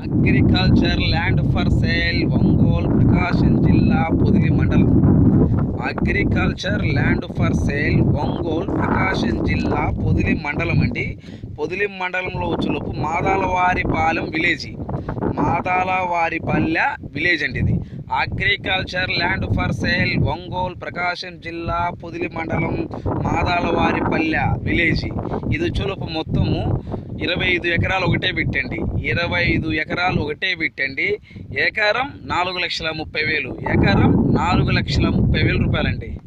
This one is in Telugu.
agriculture land for sale Ongole Prakasam జిల్లా పొదిలి మండలం agriculture land for sale Ongole Prakasam జిల్లా పొదిలి మండలం అండి పొదిలి మండలంలో వచ్చేలోపు మాదాలవారిపాలెం విలేజ్ మాదాలవారిపల్లె విలేజ్ అండి ఇది agriculture land for sale Ongole Prakasam జిల్లా పొదిలి మండలం మాదాలవారిపల్లె విలేజ్ ఇది వచ్చేలోపు మొత్తము ఇరవై ఐదు ఎకరాలు ఒకటే పెట్టండి ఇరవై ఐదు ఎకరాలు ఒకటే పెట్టండి ఎకరం నాలుగు లక్షల ముప్పై వేలు ఎకరం నాలుగు లక్షల ముప్పై వేలు రూపాయలండి